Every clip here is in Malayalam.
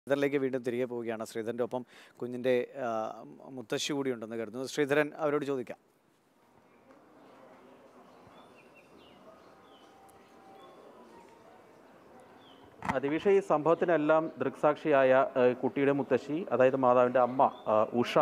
ശ്രീധറിലേക്ക് വീണ്ടും തിരികെ പോവുകയാണ് ശ്രീധരൻ്റെ ഒപ്പം കുഞ്ഞിൻ്റെ ആ, മുത്തശ്ശി കൂടി ഉണ്ടെന്ന് കരുതുന്നു ശ്രീധരൻ അവരോട് ചോദിക്കാം ദിവിഷ ഈ സംഭവത്തിനെല്ലാം ദൃക്സാക്ഷിയായ ഏഹ്, കുട്ടിയുടെ മുത്തശ്ശി അതായത് മാതാവിൻ്റെ അമ്മ ആ, ഉഷ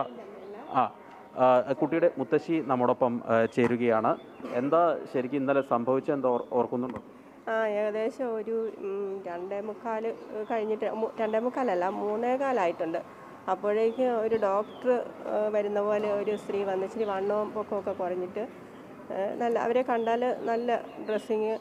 ആ ആ, കുട്ടിയുടെ മുത്തശ്ശി നമ്മോടൊപ്പം ഏഹ്, ചേരുകയാണ് എന്താ ശരിക്കും ഇന്നലെ സംഭവിച്ചത് എന്താ ഓർ- ഓർക്കുന്നുണ്ടോ ആ ഏകദേശം ഒരു ഉം, രണ്ടേ മുക്കാൽ കഴിഞ്ഞിട്ട് മു- രണ്ടേ മുക്കാലല്ല മൂന്നേ കാലായിട്ടുണ്ട് അപ്പോഴേക്ക് ഒരു ഡോക്ടർ ആ, വരുന്ന പോലെ ഒരു സ്ത്രീ വന്ന് ഇച്ചിരി വണ്ണവും പൊക്കമൊക്കെ കുറഞ്ഞിട്ട് ആ, നല്ല അവരെ കണ്ടാൽ നല്ല ഡ്രസ്സിങ്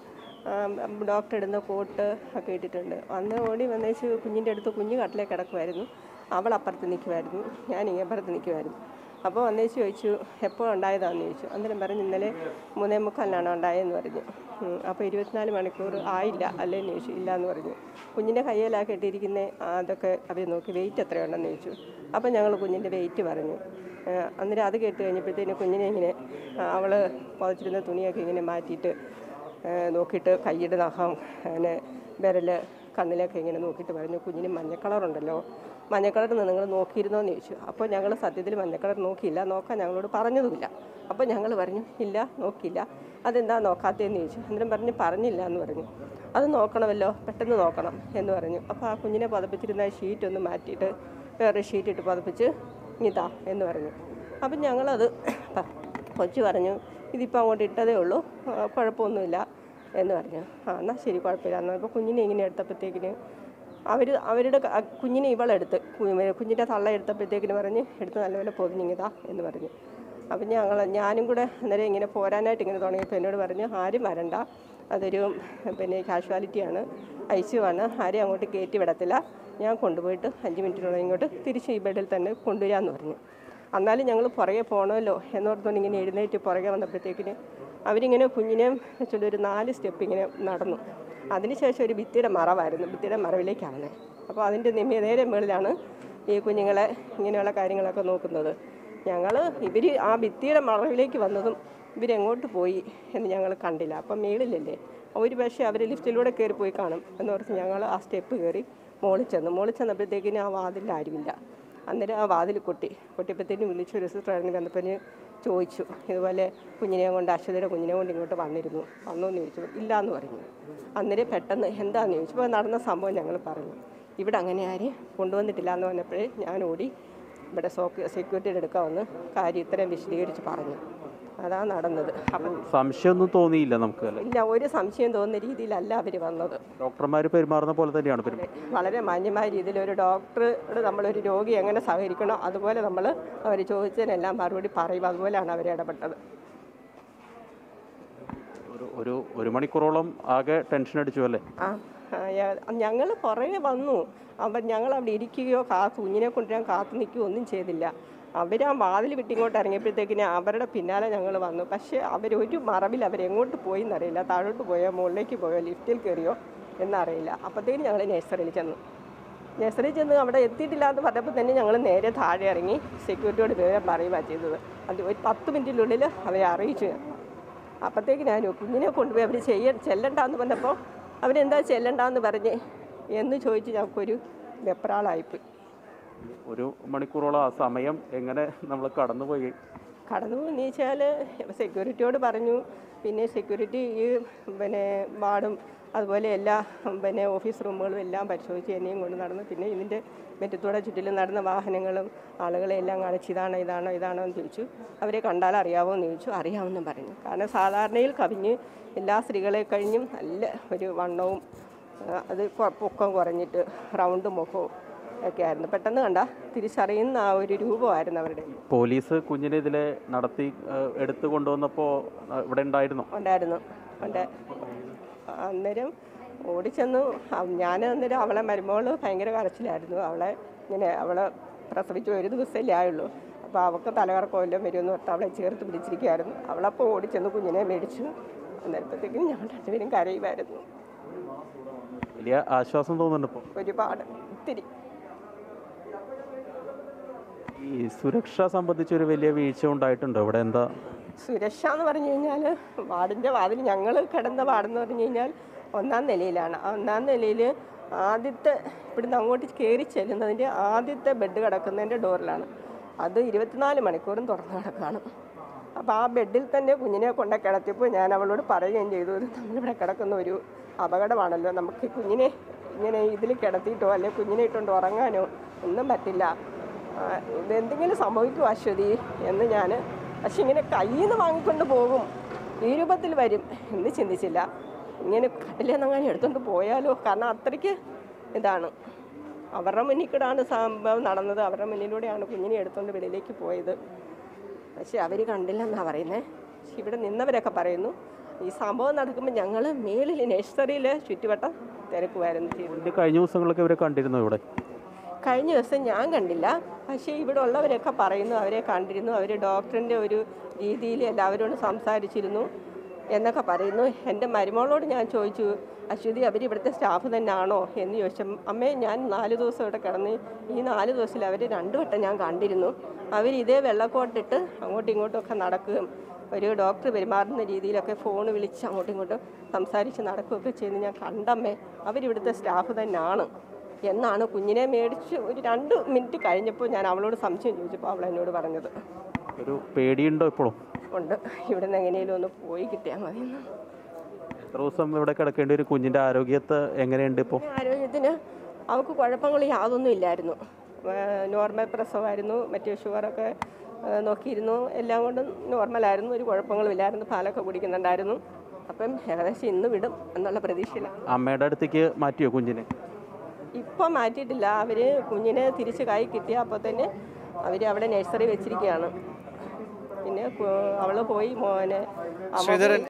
ഡോക്ടർ ഇടുന്ന കോട്ട് ഒക്കെ ഇട്ടിട്ടുണ്ട് അന്ന് ഓടി വന്നേച്ച് കുഞ്ഞിൻ്റെ അടുത്ത് കുഞ്ഞ് കട്ടിലേ കിടക്കുമായിരുന്നു അവൾ അപ്പുറത്ത് നിൽക്കുമായിരുന്നു ഞാൻ ഇങ്ങപ്പുറത്ത് നിൽക്കുമായിരുന്നു അപ്പോൾ വന്നേച്ച് ചോദിച്ചു എപ്പോൾ ഉണ്ടായതാണെന്ന് ചോദിച്ചു അന്നേരം പറഞ്ഞു ഇന്നലെ മൂന്നേ മുക്കാലിനാണ് ഉണ്ടായതെന്ന് പറഞ്ഞു ഉം, അപ്പോൾ ഇരുപത്തിനാല് മണിക്കൂർ ആയില്ല അല്ലേന്ന് ചോദിച്ചു ഇല്ല എന്ന് പറഞ്ഞു കുഞ്ഞിൻ്റെ കയ്യിലാക്കി ഇട്ടിരിക്കുന്ന അതൊക്കെ അവർ നോക്കി വെയിറ്റ് എത്രയുണ്ടെന്ന് ചോദിച്ചു അപ്പോൾ ഞങ്ങൾ കുഞ്ഞിൻ്റെ വെയിറ്റ് പറഞ്ഞു ഏഹ്, അന്നേരം അത് കേട്ട് കഴിഞ്ഞപ്പോഴത്തേന് കുഞ്ഞിനെ ഇങ്ങനെ അവൾ പുതച്ചിരുന്ന തുണിയൊക്കെ ഇങ്ങനെ മാറ്റിയിട്ട് ഏഹ്, നോക്കിയിട്ട് കൈയുടെ നഖം അങ്ങനെ വിരൽ കണ്ണിലൊക്കെ ഇങ്ങനെ നോക്കിയിട്ട് പറഞ്ഞു കുഞ്ഞിന് മഞ്ഞ കളറുണ്ടല്ലോ മഞ്ഞ കളർ നിങ്ങൾ നോക്കിയിരുന്നോ എന്ന് ചോദിച്ചു അപ്പോൾ ഞങ്ങൾ സത്യത്തിൽ മഞ്ഞ കളർ നോക്കിയില്ല നോക്കാൻ ഞങ്ങളോട് പറഞ്ഞതുമില്ല അപ്പോൾ ഞങ്ങൾ പറഞ്ഞു ഇല്ല നോക്കിയില്ല അതെന്താ നോക്കാത്തതെന്ന് ചോദിച്ചു അന്നേരം പറഞ്ഞു പറഞ്ഞില്ല എന്ന് പറഞ്ഞു അത് നോക്കണമല്ലോ പെട്ടെന്ന് നോക്കണം എന്ന് പറഞ്ഞു അപ്പോൾ ആ കുഞ്ഞിനെ പതപ്പിച്ചിരുന്ന ആ ഷീറ്റ് ഒന്ന് മാറ്റിയിട്ട് വേറെ ഷീറ്റ് ഇട്ട് പതപ്പിച്ച് ഇതാ എന്ന് പറഞ്ഞു അപ്പം ഞങ്ങളത് പ- കൊച്ചു പറഞ്ഞു ഇതിപ്പോൾ അങ്ങോട്ട് ഇട്ടതേ ഉള്ളൂ ആ, കുഴപ്പമൊന്നുമില്ല എന്ന് പറഞ്ഞു ആ എന്നാൽ ശരി കുഴപ്പമില്ല എന്ന് അപ്പോൾ കുഞ്ഞിനെ ഇങ്ങനെ എടുത്തപ്പോഴത്തേക്കിന് അവർ അവരുടെ ക- കുഞ്ഞിനെ ഇവളെടുത്ത് കു- കുഞ്ഞിൻ്റെ തള്ള എടുത്തപ്പോഴത്തേക്കിന് പറഞ്ഞ് എടുത്ത് നല്ലപോലെ പൊതിഞ്ഞിങ്ങിതാ എന്ന് പറഞ്ഞു അപ്പം ഞങ്ങൾ ഞാനും കൂടെ അന്നേരം ഇങ്ങനെ പോരാനായിട്ട് ഇങ്ങനെ തുടങ്ങിയപ്പോൾ എന്നോട് പറഞ്ഞു ആരും വരണ്ട അതൊരു പിന്നെ കാഷ്വാലിറ്റിയാണ് ഐ സി ആണ് ആരെയും അങ്ങോട്ട് കയറ്റി വിടത്തില്ല ഞാൻ കൊണ്ടുപോയിട്ട് അഞ്ച് മിനിറ്റിനുള്ളിൽ ഇങ്ങോട്ട് തിരിച്ച് ഈ ബെഡിൽ തന്നെ കൊണ്ടുവരാമെന്ന് പറഞ്ഞു എന്നാലും ഞങ്ങൾ പുറകെ പോകണമല്ലോ എന്നോർത്തുകൊണ്ട് ഇങ്ങനെ എഴുന്നേറ്റ് പുറകെ വന്നപ്പോഴത്തേക്കിന് അവരിങ്ങനെ കുഞ്ഞിനെ വെച്ചുകൊണ്ട് ഒരു നാല് സ്റ്റെപ്പ് ഇങ്ങനെ നടന്നു അതിനുശേഷം ഒരു ഭിത്തിയുടെ മറവായിരുന്നു ഭിത്തിയുടെ മറവിലേക്കാണ് അപ്പോൾ അതിൻ്റെ നിമി നേരെ മുകളിലാണ് ഈ കുഞ്ഞുങ്ങളെ ഇങ്ങനെയുള്ള കാര്യങ്ങളൊക്കെ നോക്കുന്നത് ഞങ്ങൾ ഇവർ ആ ഭിത്തിയുടെ മറവിലേക്ക് വന്നതും ഇവരെങ്ങോട്ട് പോയി എന്ന് ഞങ്ങൾ കണ്ടില്ല അപ്പം മേളിലല്ലേ ഒരു പക്ഷേ അവർ ലിഫ്റ്റിലൂടെ കയറി പോയി കാണും എന്നോർത്ത് ഞങ്ങൾ ആ സ്റ്റെപ്പ് കയറി മോളിൽ ചെന്നു മോളിൽ ചെന്നപ്പോഴത്തേക്കിനും ആ വാതിലിൽ ആരുമില്ല അന്നേരം ആ വാതിൽ കൊട്ടി കൊട്ടിയപ്പോഴത്തേനും വിളിച്ചു ഒരു സിസ്റ്റർ ഇറങ്ങി വന്നപ്പോൾ ചോദിച്ചു ഇതുപോലെ കുഞ്ഞിനെ കൊണ്ട് അശ്വതിയുടെ കുഞ്ഞിനെ കൊണ്ട് ഇങ്ങോട്ട് വന്നിരുന്നു വന്നോ എന്ന് ചോദിച്ചു ഇല്ല എന്ന് പറഞ്ഞു അന്നേരം പെട്ടെന്ന് എന്താന്ന് ചോദിച്ചു അപ്പോൾ നടന്ന സംഭവം ഞങ്ങൾ പറഞ്ഞു ഇവിടെ അങ്ങനെ ആരും കൊണ്ടുവന്നിട്ടില്ല എന്ന് പറഞ്ഞപ്പോഴേ ഞാൻ ഓടി ഇവിടെ സോക്ക് സെക്യൂരിറ്റിയുടെ എടുക്കാൻ വന്ന് കാര്യം ഇത്രയും വിശദീകരിച്ച് പറഞ്ഞു അതാ നടന്നത് അപ്പം സംശയമൊന്നും തോന്നിയില്ല നമുക്ക് അല്ലേ ഇല്ല ഒരു സംശയം തോന്നുന്ന രീതിയിലല്ല അവർ വന്നത് ഡോക്ടർമാർ പെരുമാറുന്ന പോലെ തന്നെയാണ് പെരുമാറുന്നത് വളരെ മാന്യമായ രീതിയിൽ ഒരു ഡോക്ടറോട് നമ്മളൊരു രോഗി എങ്ങനെ സഹകരിക്കണോ അതുപോലെ നമ്മൾ അവർ ചോദിച്ചതിനെല്ലാം മറുപടി പറയും അതുപോലെയാണ് അവർ ഇടപെട്ടത് ഒരു ഒരു ഒരു മണിക്കൂറോളം ആകെ ടെൻഷൻ അടിച്ചു അല്ലേ ആ ഞങ്ങൾ പുറകെ വന്നു അവർ ഞങ്ങൾ അവിടെ ഇരിക്കുകയോ കാത്തു കുഞ്ഞിനെ കൊണ്ടുവരാൻ കാത്തു നിൽക്കുകയോ ഒന്നും ചെയ്തില്ല അവർ ആ വാതിൽ വിട്ടിങ്ങോട്ട് ഇറങ്ങിയപ്പോഴത്തേക്കിന് അവരുടെ പിന്നാലെ ഞങ്ങൾ വന്നു പക്ഷേ അവരൊരു മറവിൽ അവരെങ്ങോട്ട് പോയി എന്നറിയില്ല താഴോട്ട് പോയോ മുകളിലേക്ക് പോയോ ലിഫ്റ്റിൽ കയറിയോ എന്നറിയില്ല അപ്പോഴത്തേക്കും ഞങ്ങൾ നഴ്സറിയിൽ ചെന്നു നഴ്സറിയിൽ ചെന്ന് അവിടെ എത്തിയിട്ടില്ല എന്ന് പറഞ്ഞപ്പോൾ തന്നെ ഞങ്ങൾ നേരെ താഴെ ഇറങ്ങി സെക്യൂരിറ്റിയോട് വിവരം പറയുക ചെയ്തത് അത് ഒരു പത്ത് മിനിറ്റിനുള്ളിൽ അവരെ അറിയിച്ചു ഞാൻ അപ്പോഴത്തേക്ക് ഞാൻ കുഞ്ഞിനെ കൊണ്ടുപോയി അവർ ചെയ്യ ചെല്ലണ്ടെന്ന് പറഞ്ഞപ്പോൾ അവരെന്താ ചെല്ലണ്ടെന്ന് പറഞ്ഞ് എന്ന് ചോദിച്ച് ഞങ്ങൾക്കൊരു വെപ്രാളായിപ്പോയി ഒരു മണിക്കൂറോളം ആ സമയം എങ്ങനെ നമ്മൾ കടന്നുപോയി കടന്നു എന്ന് വെച്ചാൽ സെക്യൂരിറ്റിയോട് പറഞ്ഞു പിന്നെ സെക്യൂരിറ്റി ഈ പിന്നെ വാർഡും അതുപോലെ എല്ലാ പിന്നെ ഓഫീസ് റൂമുകളും എല്ലാം പരിശോധിച്ച് എന്നെയും കൊണ്ട് നടന്നു പിന്നെ ഇതിൻ്റെ മുറ്റത്തൂടെ ചുറ്റിലും നടന്ന വാഹനങ്ങളും ആളുകളെ എല്ലാം കാണിച്ച് ഇതാണോ ഇതാണോ ഇതാണോ എന്ന് ചോദിച്ചു അവരെ കണ്ടാൽ അറിയാമോ എന്ന് ചോദിച്ചു അറിയാമെന്നും പറഞ്ഞു കാരണം സാധാരണയിൽ കവിഞ്ഞ് എല്ലാ സ്ത്രീകളെ കഴിഞ്ഞും നല്ല ഒരു വണ്ണവും ആ, അത് കൊ- പൊക്കം കുറഞ്ഞിട്ട് റൗണ്ട് മുഖവും ഒക്കെ ആയിരുന്നു പെട്ടെന്ന് കണ്ട തിരിച്ചറിയുന്ന ആ ഒരു രൂപമായിരുന്നു അവരുടെ പോലീസ് കുഞ്ഞിനെ ഇതിലെ നടത്തി ഏഹ്, എടുത്തു കൊണ്ടുവന്നപ്പോൾ ഏഹ്, ഇവിടെ ഉണ്ടായിരുന്നോ ഉണ്ടായിരുന്നു ഉണ്ട് അന്നേരം ഓടിച്ചെന്നു അ- ഞാൻ അന്നേരം അവളെ മരുമോള് ഭയങ്കര കരച്ചിലായിരുന്നു അവളെ ഇങ്ങനെ അവളെ പ്രസവിച്ച് ഒരു ദിവസമല്ലേ ആയുള്ളൂ അപ്പോൾ അവൾക്ക് തലകറക്കമല്ലോ വരുമെന്ന് ഓർത്ത് അവളെ ചേർത്ത് പിടിച്ചിരിക്കുകയായിരുന്നു അവളപ്പോൾ ഓടിച്ചെന്ന് കുഞ്ഞിനെ മേടിച്ചു അന്നേരത്തേക്കും ഞാൻ രണ്ടുപേരും കരയുമായിരുന്നു വലിയ ആശ്വാസം തോന്നുന്നുണ്ട് ഇപ്പോൾ ഒരുപാട് ഒത്തിരി ഈ സുരക്ഷ സംബന്ധിച്ച് ഒരു വലിയ വീഴ്ച ഉണ്ടായിട്ടുണ്ടോ ഇവിടെ എന്താ സുരക്ഷ എന്ന് പറഞ്ഞു കഴിഞ്ഞാൽ വാർഡിൻ്റെ വാതിൽ ഞങ്ങൾ കിടന്ന വാർഡെന്ന് പറഞ്ഞു കഴിഞ്ഞാൽ ഒന്നാം നിലയിലാണ് ആ ഒന്നാം നിലയിൽ ആദ്യത്തെ ഇവിടുന്ന് അങ്ങോട്ട് കയറി ചെല്ലുന്നതിൻ്റെ ആദ്യത്തെ ബെഡ് കിടക്കുന്നതിൻ്റെ ഡോറിലാണ് അത് ഇരുപത്തിനാല് മണിക്കൂറും തുറന്നു കിടക്കുകയാണ് അപ്പോൾ ആ ബെഡിൽ തന്നെ കുഞ്ഞിനെ കൊണ്ട് കിടത്തിയപ്പോൾ ഞാൻ അവളോട് പറയുകയും ചെയ്തു ഇത് നമ്മളിവിടെ കിടക്കുന്ന ഒരു അപകടമാണല്ലോ നമുക്ക് ഈ കുഞ്ഞിനെ ഇങ്ങനെ ഇതിൽ കിടത്തിയിട്ടോ അല്ലെങ്കിൽ കുഞ്ഞിനെ ഇട്ടുകൊണ്ട് ഉറങ്ങാനോ ഒന്നും പറ്റില്ല ആ, ഇതെന്തെങ്കിലും സംഭവിക്കുമോ അശ്വതി എന്ന് ഞാൻ പക്ഷെ ഇങ്ങനെ കയ്യിൽ നിന്ന് വാങ്ങിക്കൊണ്ട് പോകും ഈ രൂപത്തിൽ വരും എന്ന് ചിന്തിച്ചില്ല ഇങ്ങനെ കടലെന്നങ്ങനെ എടുത്തുകൊണ്ട് പോയാലോ കാരണം അത്രയ്ക്ക് ഇതാണ് അവരുടെ മുന്നിൽ കൂടാണ് സംഭവം നടന്നത് അവരുടെ മുന്നിലൂടെയാണ് കുഞ്ഞിനെ എടുത്തുകൊണ്ട് വെളിയിലേക്ക് പോയത് പക്ഷെ അവർ കണ്ടില്ലെന്നാണ് പറയുന്നത് പക്ഷെ ഇവിടെ നിന്നവരൊക്കെ പറയുന്നു ഈ സംഭവം നടക്കുമ്പോൾ ഞങ്ങൾ മേളിൽ നഴ്സറിയിൽ ചുറ്റുവട്ടം തിരക്കുമായിരുന്നു ചെയ്തത് ഇതിന്റെ കഴിഞ്ഞ ദിവസങ്ങളൊക്കെ ഇവരെ കണ്ടിരുന്നു ഇവിടെ കഴിഞ്ഞ ദിവസം ഞാൻ കണ്ടില്ല പക്ഷേ ഇവിടെ ഉള്ളവരൊക്കെ പറയുന്നു അവരെ കണ്ടിരുന്നു അവർ ഡോക്ടറിൻ്റെ ഒരു രീതിയിൽ എല്ലാവരോടും സംസാരിച്ചിരുന്നു എന്നൊക്കെ പറയുന്നു എൻ്റെ മരുമകളോട് ഞാൻ ചോദിച്ചു അശ്വതി അവർ ഇവിടുത്തെ സ്റ്റാഫ് തന്നെയാണോ എന്ന് ചോദിച്ചു അമ്മേ ഞാൻ നാല് ദിവസം ഇവിടെ കിടന്ന് ഈ നാല് ദിവസത്തിൽ അവർ രണ്ടു വട്ടം ഞാൻ കണ്ടിരുന്നു അവർ ഇതേ വെള്ളക്കോട്ടിട്ട് അങ്ങോട്ടും ഇങ്ങോട്ടും ഒക്കെ നടക്കുകയും ഒരു ഡോക്ടർ പെരുമാറുന്ന രീതിയിലൊക്കെ ഫോൺ വിളിച്ച് അങ്ങോട്ടും ഇങ്ങോട്ടും സംസാരിച്ച് നടക്കുകയൊക്കെ ചെയ്യുന്നത് ഞാൻ കണ്ടമ്മേ അവരിവിടുത്തെ സ്റ്റാഫ് തന്നെയാണ് എന്നാണ് കുഞ്ഞിനെ മേടിച്ച് ഒരു രണ്ട് മിനിറ്റ് കഴിഞ്ഞപ്പോൾ ഞാൻ അവളോട് സംശയം ചോദിച്ചപ്പോൾ അവൾ എന്നോട് പറഞ്ഞത് ഒരു പേടിയുണ്ടോ ഇപ്പോഴും ഉണ്ട് ഇവിടുന്ന് എങ്ങനെയും ഒന്ന് പോയി കിട്ടിയാൽ മതി എന്ന്. എത്ര ദിവസം ഇവിടെ കിടക്കേണ്ടി ഒരു കുഞ്ഞിന്റെ ആരോഗ്യത്തെ എങ്ങനെയുണ്ട് ഇപ്പോൾ പിന്നെ ആരോഗ്യത്തിന് അവൾക്ക് കുഴപ്പങ്ങൾ യാതൊന്നും ഇല്ലായിരുന്നു നോർമൽ പ്രസവമായിരുന്നു മറ്റേ ഷുഗറൊക്കെ ആ, നോക്കിയിരുന്നു എല്ലാം കൊണ്ടും നോർമലായിരുന്നു ഒരു കുഴപ്പങ്ങളും ഇല്ലായിരുന്നു പാലൊക്കെ കുടിക്കുന്നുണ്ടായിരുന്നു അപ്പം ഏകദേശം ഇന്ന് വിടും എന്നുള്ള പ്രതീക്ഷയിലാണ് അമ്മയുടെ അടുത്തേക്ക് മാറ്റിയോ കുഞ്ഞിനെ ഇപ്പം മാറ്റിയിട്ടില്ല അവർ കുഞ്ഞിനെ തിരിച്ച് കൈ കിട്ടിയ അപ്പോൾ തന്നെ അവർ അവിടെ നഴ്സറി വെച്ചിരിക്കുകയാണ് പിന്നെ അവൾ പോയി മോനെ അമ്മ ശ്രീധരൻ